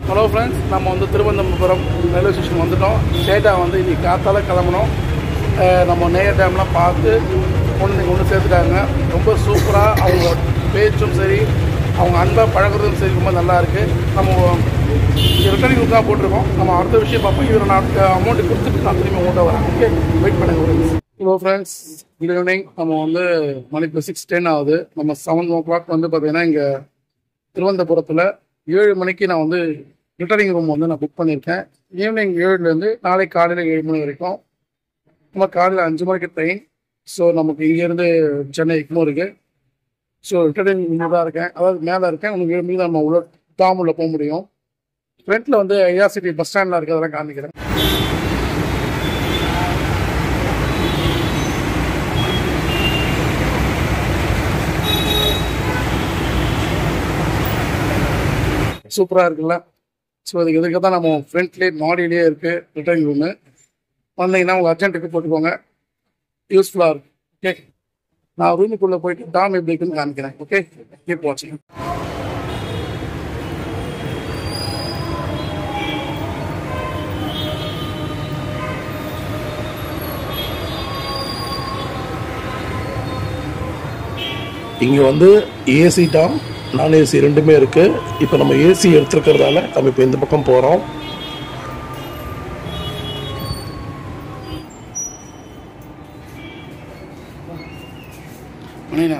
Hello friends நம்ம வந்து Thiruvananthapuram railway station வந்துட்டோம் ஸ்டேட்டாக வந்து இன்னைக்கு காத்தால கிளம்பணும் அஹ் நம்ம நேயர் டேம்லாம் பார்த்து கொண்டு கொண்டு சேர்த்துட்டாங்க ரொம்ப சூப்பராக அவங்க பேச்சும் சரி அவங்க அன்பாக பழகுறதும் சரி ரொம்ப நல்லா இருக்குது நம்ம ரிட்டர்னிங் தான் போட்டிருக்கோம் நம்ம அடுத்த விஷயம் பார்ப்போம் இவர் நான் அமௌண்ட் கொடுத்துட்டு நான் திரும்பி உங்கள்கிட்ட வரேன் ஓகே வெயிட் பண்ணுங்க friends hello friends good evening நம்ம வந்து மணி இப்போ சிக்ஸ் டென் ஆகுது நம்ம செவன் ஓ கிளாக் வந்து பார்த்தீங்கன்னா இங்கே திருவனந்தபுரத்தில் ஏழு மணிக்கு நான் வந்து ரிட்டர்னிங் ரூம் வந்து நான் புக் பண்ணியிருக்கேன் ஈவினிங் ஏழுலேருந்து நாளை காலையில் ஏழு மணி வரைக்கும் நம்ம காலையில் அஞ்சு மணிக்கு ட்ரெயின் ஸோ நமக்கு இங்கேருந்து சென்னை எக்மோருக்கு ஸோ ரிட்டர்னிங் ரூமில் தான் இருக்கேன் அதாவது மேலே இருக்கேன் உங்களுக்கு ஏழு மணிக்கு தான் நம்ம உள்ள டாம் உள்ள போக முடியும் ஃப்ரண்ட்டில் வந்து ஐஆர்சிடி பஸ் ஸ்டாண்டில் இருக்கிறதெல்லாம் காமிக்கிறேன் சூப்பராக இருக்குல்ல ஸோ இதுக்கு இதுக்கு தான் நம்ம ஃப்ரண்ட்லேயே மாடியிலேயே இருக்குது ரிட்டர்னிங் ரூமு வந்தீங்கன்னா உங்கள் அர்ஜென்ட்டுக்கு போட்டுக்கோங்க யூஸ்ஃபுல்லாக இருக்கும் ஓகே நான் ரூமுக்குள்ளே போயிட்டு டாம் எப்படி இருக்குன்னு காமிக்கிறேன் ஓகே கீப் வாட்சிங் இங்கே வந்து ஏசி டாம் நான் ஏசி ரெண்டுமே இருக்கு இப்போ நம்ம ஏசி எடுத்துருக்கிறதால நம்ம இப்போ இந்த பக்கம் போகிறோம் மணினா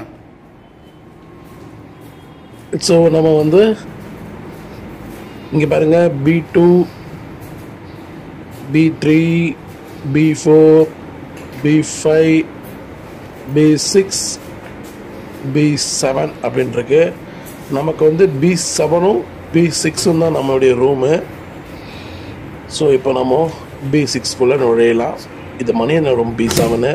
ஸோ நம்ம வந்து இங்கே பாருங்க B two B three B four B five B six B seven அப்படின்ட்டுருக்கு நமக்கு வந்து பி செவனும் பி சிக்ஸும் தான் நம்மளுடைய ரூமு ஸோ இப்போ நம்ம பி சிக்ஸ்குள்ளே நுழையலாம் இது மணி என்ன ரூம் பி செவனு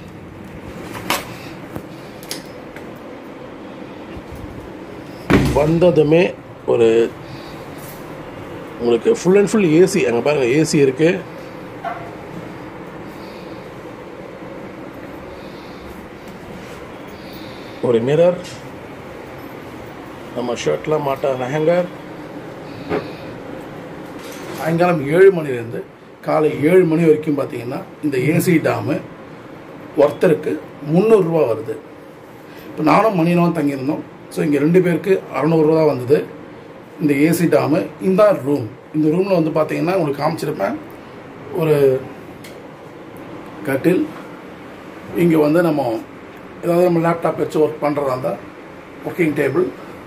வந்ததுமே ஒரு உங்களுக்கு ஃபுல் அண்ட் ஃபுல் ஏசி அங்கே பாருங்கள் ஏசி இருக்குது ஒரு மிரர் நம்ம ஷர்ட்லாம் மாட்ட ஹேங்கர் சாயங்காலம் ஏழு மணிலேருந்து காலை ஏழு மணி வரைக்கும் பார்த்தீங்கன்னா இந்த ஏசி டாமு ஒருத்தருக்கு முந்நூறுரூவா வருது இப்போ நானும் மணினும் தங்கியிருந்தோம் ஸோ இங்கே ரெண்டு பேருக்கு அறநூறுவா தான் வந்தது இந்த ஏசி டாமு இந்த ரூம் இந்த ரூமில் வந்து பார்த்தீங்கன்னா உங்களுக்கு காமிச்சிருப்பேன் ஒரு கட்டில் இங்கே வந்து நம்ம ஏதாவது நம்ம லேப்டாப் வச்சு ஒர்க் பண்ணுறதா இருந்தால் ஒர்க்கிங் டேபிள்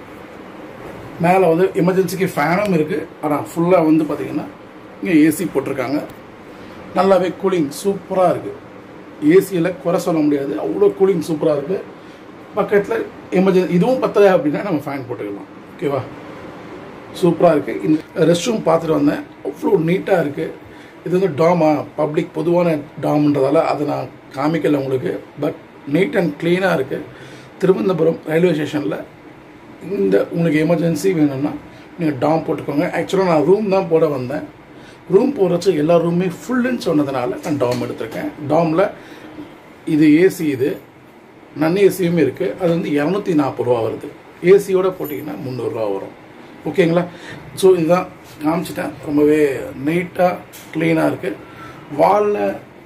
மேலே வந்து எமர்ஜென்சிக்கு ஃபேனும் இருக்குது ஆனால் ஃபுல்லாக வந்து பார்த்தீங்கன்னா இங்கே ஏசி போட்டிருக்காங்க நல்லாவே கூலிங் சூப்பராக இருக்குது ஏசியில் குறை சொல்ல முடியாது அவ்வளோ கூலிங் சூப்பராக இருக்குது பக்கத்தில் எமர்ஜென்சி இதுவும் பத்தல அப்படின்னா நம்ம ஃபேன் போட்டுக்கலாம் ஓகேவா சூப்பராக இருக்குது இந்த ரெஸ்ட் ரூம் பார்த்துட்டு வந்தேன் அவ்வளோ நீட்டாக இருக்குது இது வந்து டாமா பப்ளிக் பொதுவான டாம்ன்றதால அதை நான் காமிக்கல உங்களுக்கு பட் நீட் அண்ட் க்ளீனாக இருக்குது திருவனந்தபுரம் ரயில்வே ஸ்டேஷனில் இந்த உங்களுக்கு எமர்ஜென்சி வேணும்னா நீங்கள் டாம் போட்டுக்கோங்க ஆக்சுவலாக நான் ரூம் தான் போட வந்தேன் ரூம் போடுறச்சு எல்லா ரூமே ஃபுல்லுன்னு சொன்னதுனால நான் டாம் எடுத்திருக்கேன் டாமில் இது ஏசி இது நன் ஏசியும் இருக்குது அது வந்து இரநூத்தி நாற்பது ரூபா வருது ஏசியோட போட்டிங்கன்னா முந்நூறுரூவா வரும் ஓகேங்களா ஸோ இதுதான் காமிச்சிட்டேன் ரொம்பவே நீட்டாக க்ளீனாக இருக்குது வாலில்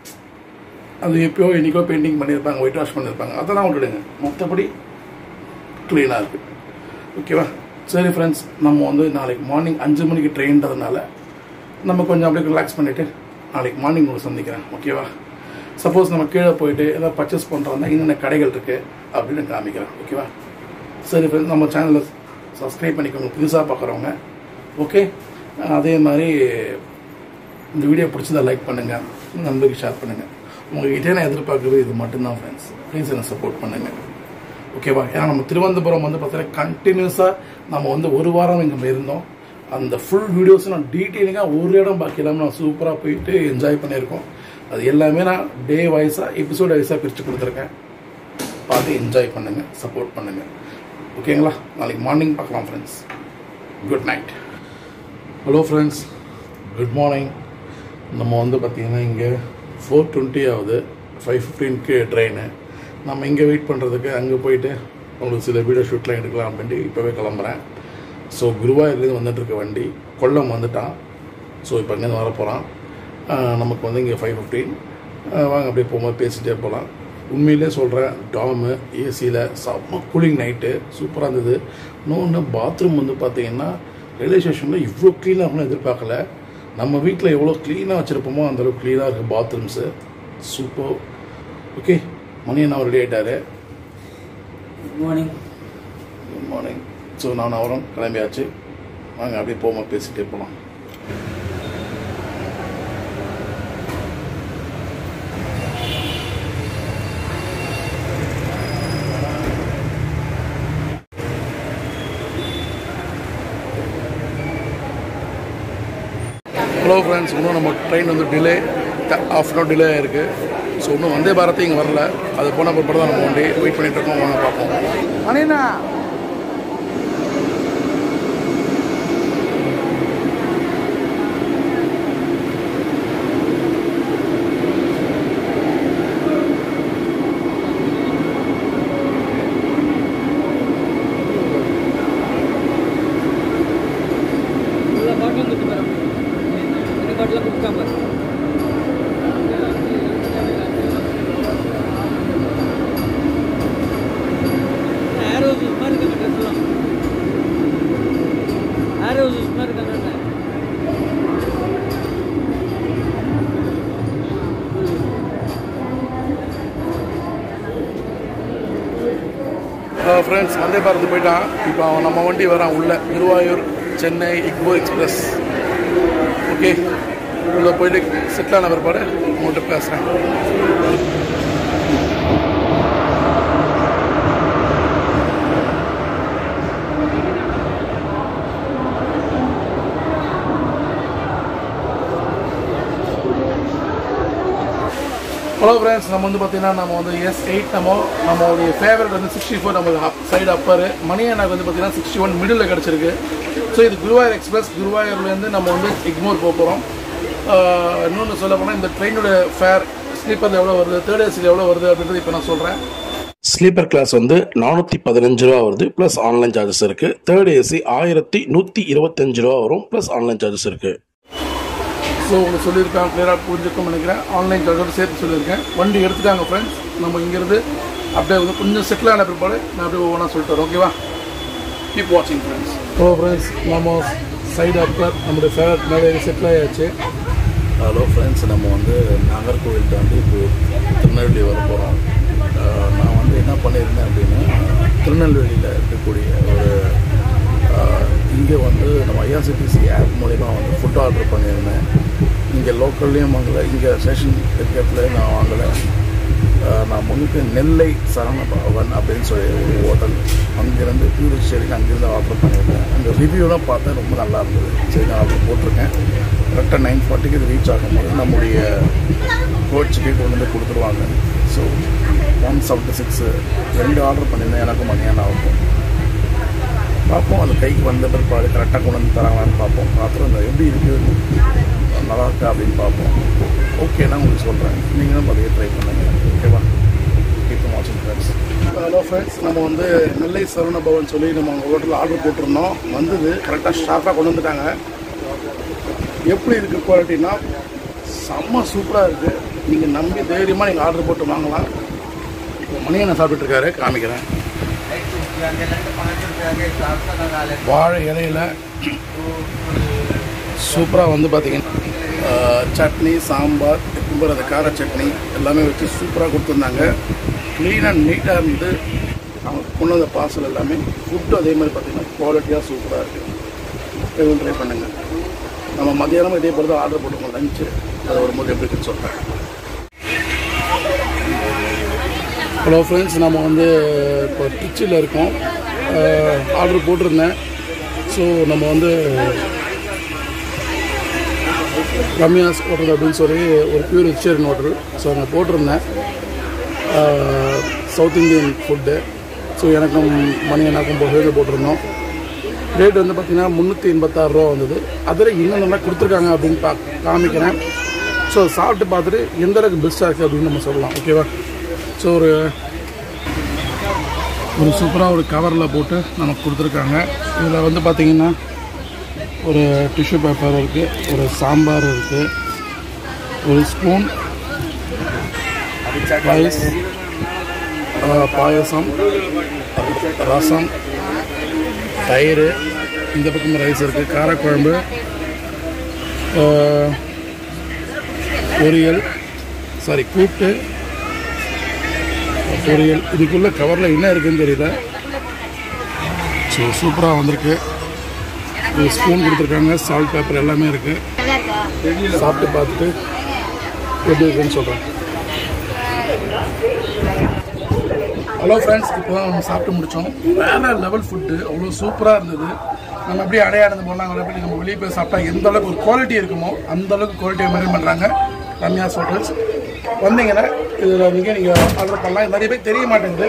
அது எப்பயோ என்றைக்கோ பெயிண்டிங் பண்ணியிருப்பாங்க ஒயிட் வாஷ் பண்ணியிருப்பாங்க அதெல்லாம் விட்டுடுங்க மற்றபடி க்ளீனாக இருக்குது ஓகேவா சரி ஃப்ரெண்ட்ஸ் நம்ம வந்து நாளைக்கு மார்னிங் அஞ்சு மணிக்கு ட்ரெயின்றதுனால நம்ம கொஞ்சம் அப்படியே ரிலாக்ஸ் பண்ணிவிட்டு நாளைக்கு மார்னிங் உங்களுக்கு சந்திக்கிறேன் ஓகேவா சப்போஸ் நம்ம கீழே போயிட்டு ஏதாவது பர்ச்சேஸ் பண்ணுறோம்னா என்னென்ன கடைகள் இருக்குது அப்படின்னு காமிக்கிறேன் ஓகேவா சரி ஃப்ரெண்ட்ஸ் நம்ம சேனலை சப்ஸ்கிரைப் பண்ணிக்கோங்க புதுசாக பார்க்குறவங்க ஓகே அதே மாதிரி இந்த வீடியோ பிடிச்சதா லைக் பண்ணுங்கள் நண்பருக்கு ஷேர் பண்ணுங்கள் உங்ககிட்ட நான் எதிர்பார்க்குறது இது மட்டும்தான் ஃப்ரெண்ட்ஸ் ப்ளீஸ் எனக்கு சப்போர்ட் பண்ணுங்கள் ஓகேவா ஏன்னா நம்ம திருவனந்தபுரம் வந்து பார்த்தீங்கன்னா கண்டினியூஸாக நம்ம வந்து ஒரு வாரம் இங்கே இருந்தோம் அந்த ஃபுல் வீடியோஸ் நான் டீட்டெயிலிங்காக ஒரு இடம் பாக்கி இல்லாமல் நான் சூப்பராக போயிட்டு என்ஜாய் பண்ணியிருக்கோம் அது எல்லாமே நான் டே வைஸாக எபிசோட் வைஸாக பிரித்து கொடுத்துருக்கேன் பார்த்து என்ஜாய் பண்ணுங்கள் சப்போர்ட் பண்ணுங்கள் ஓகேங்களா நாளைக்கு மார்னிங் பார்க்கலாம் friends good night hello friends good morning நம்ம வந்து பார்த்திங்கன்னா இங்கே ஃபோர் டுவெண்ட்டி ஆகுது ஃபைவ் ஃபிஃப்டீனுக்கு ட்ரெயின் நம்ம இங்கே வெயிட் பண்ணுறதுக்கு அங்கே போயிட்டு உங்களுக்கு சில வீடியோ ஷூட்லாம் எடுக்கலாம் அப்படின்ட்டு இப்போவே கிளம்புறேன் ஸோ குருவாயூர்லேருந்து வந்துட்டுருக்க வண்டி கொல்லம் வந்துட்டான் ஸோ இப்போ இங்கேருந்து வர போகிறான் நமக்கு வந்து இங்கே ஃபைவ் ஃபிஃப்டீன் வாங்க அப்படியே போகும்போது பேசிகிட்டே போகலாம் உண்மையிலே சொல்கிறேன் டாமு ஏசியில் செம்ம கூலிங் நைட்டு சூப்பராக இருந்தது இன்னொன்று பாத்ரூம் வந்து பார்த்தீங்கன்னா ரயில்வே ஸ்டேஷனில் இவ்வளோ க்ளீனாக இருக்கும்னு எதிர்பார்க்கல நம்ம வீட்டில் எவ்வளோ க்ளீனாக வச்சுருப்போமோ அந்தளவுக்கு க்ளீனாக இருக்குது பாத்ரூம்ஸு சூப்பர் ஓகே மணி என்ன ரெடி ஆகிட்டாரு good morning good morning so நான் அவரும் கிளம்பியாச்சு வாங்க அப்படியே போகும்போது பேசிகிட்டே போகலாம் ஹலோ ஃப்ரெண்ட்ஸ் இன்னும் நம்ம ட்ரெயின் வந்து delay half an hour delay ஆயிருக்கு ஸோ இன்னும் வந்தே பாரத் இங்கே வரல அது போன பிற்பாடு தான் நம்ம வண்டி வெயிட் பண்ணிட்டு இருக்கோம் வாங்க பார்ப்போம் அண்ணா ಎಲ್ಲ ಬಾಟ್ಲ್ ಕೊಟ್ಟು ಬರ ಬಾಟ್ಲ ಕುಟ್ಕೊಂಬ ಯಾರು ಸುಮಾರು ಕನ್ನಡ ಯಾರು ಸುಮಾರು ಕನ್ನಡ ஃப்ரெண்ட்ஸ் வந்தே பாரத் போயிட்டான் இப்போ அவன் நம்ம வண்டி வரான் உள்ள குருவாயூர் சென்னை இக்போ எக்ஸ்பிரஸ் ஓகே உள்ள போயிட்டு செட்டில் ஆன பிற்பாடு உங்கள்கிட்ட பேசுகிறேன் ஹலோ ஃப்ரெண்ட்ஸ் நம்ம வந்து பார்த்தீங்கன்னா நம்ம வந்து எஸ் எயிட் நம்ம நம்மளுடைய ஃபேவரட் வந்து சிக்ஸ்டி ஃபோர் நம்ம சைடு அப்பர் மணி எனக்கு வந்து பார்த்தீங்கன்னா சிக்ஸ்டி ஒன் மிடில் கிடச்சிருக்கு ஸோ இது குருவாயூர் எக்ஸ்பிரஸ் குருவாயூர்லேருந்து நம்ம வந்து எக்மோர் போக போகிறோம் இன்னொன்று சொல்ல போனால் இந்த ட்ரெயினோட ஃபேர் ஸ்லீப்பரில் எவ்வளோ வருது தேர்ட் ஏசியில் எவ்வளோ வருது அப்படின்றது இப்போ நான் சொல்கிறேன் ஸ்லீப்பர் கிளாஸ் வந்து நானூற்றி பதினஞ்சு ரூபா வருது ப்ளஸ் ஆன்லைன் சார்ஜஸ் இருக்குது தேர்ட் ஏசி ஆயிரத்தி நூற்றி இருபத்தஞ்சு ரூபா வரும் ப்ளஸ் ஆன்லைன் சார்ஜஸ் இருக்குது ஸோ உங்களுக்கு சொல்லியிருக்கேன் கிளியராக புரிஞ்சுக்கணும்னு நினைக்கிறேன் ஆன்லைன் சார்ஜோட சேர்த்து சொல்லியிருக்கேன் வண்டி எடுத்துட்டாங்க ஃப்ரெண்ட்ஸ் நம்ம இங்கேருந்து அப்படியே வந்து கொஞ்சம் செட்டில் ஆன பிற்பாடு நான் அப்படியே ஒவ்வொன்றா சொல்லிட்டு வரேன் ஓகேவா கீப் வாட்சிங் ஃப்ரெண்ட்ஸ் ஓ ஃப்ரெண்ட்ஸ் நம்ம சைடு அப்பர் நம்மளுடைய ஃபேவரட் மேலே செட்டில் ஆயாச்சு ஹலோ ஃப்ரெண்ட்ஸ் நம்ம வந்து நாகர்கோவில் தாண்டி இப்போ திருநெல்வேலி வர போகிறோம் நான் வந்து என்ன பண்ணியிருந்தேன் அப்படின்னா திருநெல்வேலியில் இருக்கக்கூடிய ஒரு இங்கே வந்து நம்ம ஐஆர்சிடிசி ஆப் மூலிமா வந்து ஃபுட் ஆர்டர் பண்ணியிருந்தேன் இங்கே லோக்கல்லையும் வாங்கலை இங்கே ஸ்டேஷன் இருக்கிறதுல நான் வாங்கலை ஆஹ் நான் முன்னுக்கு நெல்லை சரண பவன் அப்படின்னு சொல்லி ஒரு ஹோட்டல் அங்கேருந்து டூரிஸ்ட் அங்கேருந்து ஆர்டர் பண்ணியிருந்தேன் அந்த ரிவ்யூலாம் பார்த்தேன் ரொம்ப நல்லா இருந்தது சரி நான் ஆர்டர் போட்டிருக்கேன் கரெக்டாக நைன் ஃபார்ட்டிக்கு இது ரீச் ஆகும்போது நம்முடைய கோச்சுக்கு கொண்டு வந்து கொடுத்துருவாங்க ஸோ ஒன் செவன்ட்டி சிக்ஸு ரெண்டு ஆர்டர் பண்ணியிருந்தேன் எனக்கும் மதியானம் ஆகும் பார்ப்போம் அது கைக்கு வந்த பிற்பாடு கரெக்டாக கொண்டு வந்து தராங்களான்னு பார்ப்போம் பார்த்துட்டு அந்த எப்படி இருக்குது நல்லா இருக்கா அப்படின்னு பார்ப்போம் ஓகே நான் உங்களுக்கு சொல்கிறேன் நீங்களும் அதையே ட்ரை பண்ணுங்கள் ஓகேவா கீப் வாட்சிங் ஃப்ரெண்ட்ஸ் ஹலோ ஃப்ரெண்ட்ஸ் நம்ம வந்து நெல்லை சரவண பவன் சொல்லி நம்ம அவங்க ஹோட்டலில் ஆர்டர் போட்டிருந்தோம் வந்தது கரெக்டாக ஸ்டாஃபாக கொண்டு வந்துட்டாங்க எப்படி இருக்குது குவாலிட்டினா செம்ம சூப்பராக இருக்குது நீங்கள் நம்பி தைரியமாக நீங்கள் ஆர்டர் போட்டு வாங்கலாம் இப்போ மணி என்ன சாப்பிட்டுட்டு இருக்காரு காமிக்கிறேன் வாழை இலையில சூப்பராக வந்து பார்த்தீங்கன்னா ஆஹ், சட்னி சாம்பார் எப்பவும் அந்த கார சட்னி எல்லாமே வச்சு சூப்பராக கொடுத்துருந்தாங்க க்ளீனாக நீட்டாக இருந்தது அவங்க கொண்டு வந்த பார்சல் எல்லாமே ஃபுட்டு அதே மாதிரி பார்த்தீங்கன்னா குவாலிட்டியாக சூப்பராக இருக்குது எதுவும் ட்ரை பண்ணுங்கள் நம்ம மதியானம் இதே போல் தான் ஆர்டர் போட்டுருக்கோம் லஞ்சு அது வரும்போது எப்படி இருக்குன்னு சொல்கிறேன் ஹலோ ஃப்ரெண்ட்ஸ் நம்ம வந்து இப்போ திருச்சியில் இருக்கோம் ஆர்டர் போட்டிருந்தேன் ஸோ நம்ம வந்து ரம்யாஸ் ஹோட்டல் அப்படின்னு சொல்லி ஒரு பியூர் வெஜிடேரியன் ஹோட்டல் ஸோ அங்கே போட்டிருந்தேன் சவுத் இந்தியன் ஃபுட்டு ஸோ எனக்கும் மணி எனக்கும் ஹோட்டல் போட்டிருந்தோம் ரேட் வந்து பார்த்திங்கன்னா முந்நூற்றி எண்பத்தாறு ரூபா வந்தது அதில் இன்னும் நல்லா கொடுத்துருக்காங்க அப்படின்னு பா காமிக்கிறேன் ஸோ சாப்பிட்டு பார்த்துட்டு எந்த அளவுக்கு பெஸ்ட்டாக இருக்குது அப்படின்னு நம்ம சொல்லலாம் ஓகேவா ஸோ ஒரு ஒரு சூப்பராக ஒரு கவரில் போட்டு நமக்கு கொடுத்துருக்காங்க இதில் வந்து பார்த்திங்கன்னா ஒரு டிஷ்யூ பேப்பர் இருக்குது ஒரு சாம்பார் இருக்குது ஒரு ஸ்பூன் ரைஸ் பாயசம் ரசம் தயிர் இந்த பக்கம் ரைஸ் இருக்குது காரக்குழம்பு ஆஹ், பொரியல் சாரி கூட்டு பொரியல் இதுக்குள்ள கவரில் என்ன இருக்குன்னு தெரியல ஸோ சூப்பராக வந்திருக்கு ஒரு ஸ்பூன் கொடுத்துருக்காங்க சால்ட் பேப்பர் எல்லாமே இருக்குது சாப்பிட்டு பார்த்துட்டு எப்படி இருக்குன்னு சொல்கிறேன் ஹலோ ஃப்ரெண்ட்ஸ் இப்போ தான் நம்ம சாப்பிட்டு முடித்தோம் வேற லெவல் ஃபுட்டு அவ்வளோ சூப்பராக இருந்தது நம்ம எப்படி அடையாளந்து போனாங்க எப்படி நம்ம வெளியே போய் சாப்பிட்டா எந்த அளவுக்கு ஒரு குவாலிட்டி இருக்குமோ அந்த அளவுக்கு குவாலிட்டியை மெயின்டைன் பண்ணுறாங்க ரம்யாஸ் ஹோட்டல்ஸ் வந்தீங்கன்னா இதில் நீங்கள் நீங்கள் ஆர்டர் பண்ணலாம் இது நிறைய பேர் தெரிய மாட்டேங்குது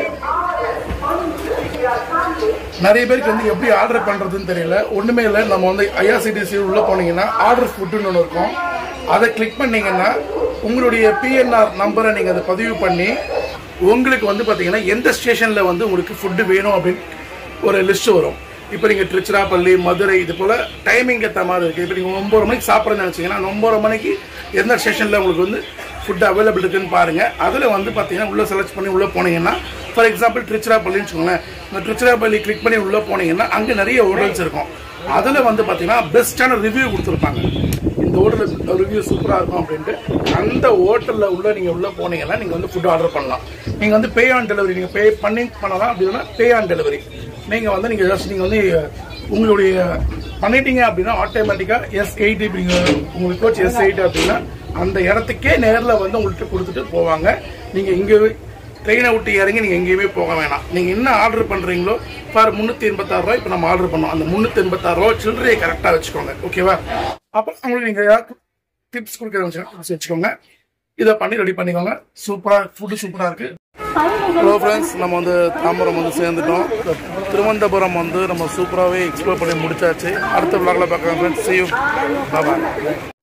நிறைய பேருக்கு வந்து எப்படி ஆர்டர் பண்ணுறதுன்னு தெரியல ஒன்றுமே இல்லை நம்ம வந்து ஐஆர்சிடிசி உள்ளே போனீங்கன்னா ஆர்டர் ஃபுட்டுன்னு ஒன்று இருக்கும் அதை கிளிக் பண்ணீங்கன்னா உங்களுடைய பிஎன்ஆர் நம்பரை நீங்கள் அதை பதிவு பண்ணி உங்களுக்கு வந்து பார்த்தீங்கன்னா எந்த ஸ்டேஷனில் வந்து உங்களுக்கு ஃபுட்டு வேணும் அப்படின்னு ஒரு லிஸ்ட் வரும் இப்போ நீங்கள் திருச்சிராப்பள்ளி மதுரை இது போல் டைமிங் ஏற்ற மாதிரி இருக்குது இப்போ நீங்கள் ஒம்பது மணிக்கு சாப்பிட்றேன்னு நினச்சிங்கன்னா ஒம்பது மணிக்கு எந்த ஸ்டேஷனில் உங்களுக்கு வந்து ஃபுட் அவைலபிள் இருக்குன்னு பாருங்கள் அதில் வந்து பார்த்தீங்கன்னா உள்ளே செலக்ட் பண்ணி உள்ளே போனீங்கன்னா ஃபார் எக்ஸாம்பிள் திருச்சிராப்பள்ளின்னு வச்சுக்கோங்களேன் இந்த திருச்சிராப்பள்ளி கிளிக் பண்ணி உள்ளே போனீங்கன்னா அங்கே நிறைய ஹோட்டல்ஸ் இருக்கும் அதில் வந்து பார்த்தீங்கன்னா பெஸ்ட்டான ரிவ்யூ கொடுத்துருப்பாங்க இந்த ஹோட்டல் ரிவ்யூ சூப்பராக இருக்கும் அப்படின்ட்டு அந்த ஹோட்டலில் உள்ள நீங்கள் உள்ளே போனீங்கன்னா நீங்கள் வந்து ஃபுட் ஆர்டர் பண்ணலாம் நீங்கள் வந்து பே ஆன் டெலிவரி நீங்கள் பே பண்ணி பண்ணலாம் அப்படின்னா பே ஆன் டெலிவரி நீங்கள் வந்து நீங்கள் ஜஸ்ட் நீங்கள் வந்து உங்களுடைய பண்ணிட்டீங்க அப்படின்னா ஆட்டோமேட்டிக்காக எஸ் எயிட் நீங்கள் உங்களுக்கு கோச் எஸ் எயிட் அப்படின்னா அந்த இடத்துக்கே நேரில் வந்து உங்கள்கிட்ட கொடுத்துட்டு போவாங்க நீங்கள் இங்கே ட்ரெயினை விட்டு இறங்கி நீங்கள் எங்கேயுமே போக வேணாம் நீங்கள் என்ன ஆர்டர் பண்ணுறீங்களோ ஃபார் முந்நூற்றி எண்பத்தாறு ரூபாய் இப்போ நம்ம ஆர்டர் பண்ணோம் அந்த முந்நூற்றி எண்பத்தாறு ரூபா சில்லறையை கரெக்டாக வச்சுக்கோங்க ஓகேவா அப்புறம் உங்களுக்கு நீங்கள் ஏதாவது டிப்ஸ் கொடுக்குறது டிப்ஸ் வச்சுக்கோங்க இதை பண்ணி ரெடி பண்ணிக்கோங்க சூப்பராக ஃபுட்டு சூப்பராக இருக்குது ஹலோ ஃப்ரெண்ட்ஸ் நம்ம வந்து தாம்பரம் வந்து சேர்ந்துட்டோம் திருவனந்தபுரம் வந்து நம்ம சூப்பராகவே எக்ஸ்ப்ளோர் பண்ணி முடிச்சாச்சு அடுத்த விளாகில் பார்க்கலாம் friends see you. Bye bye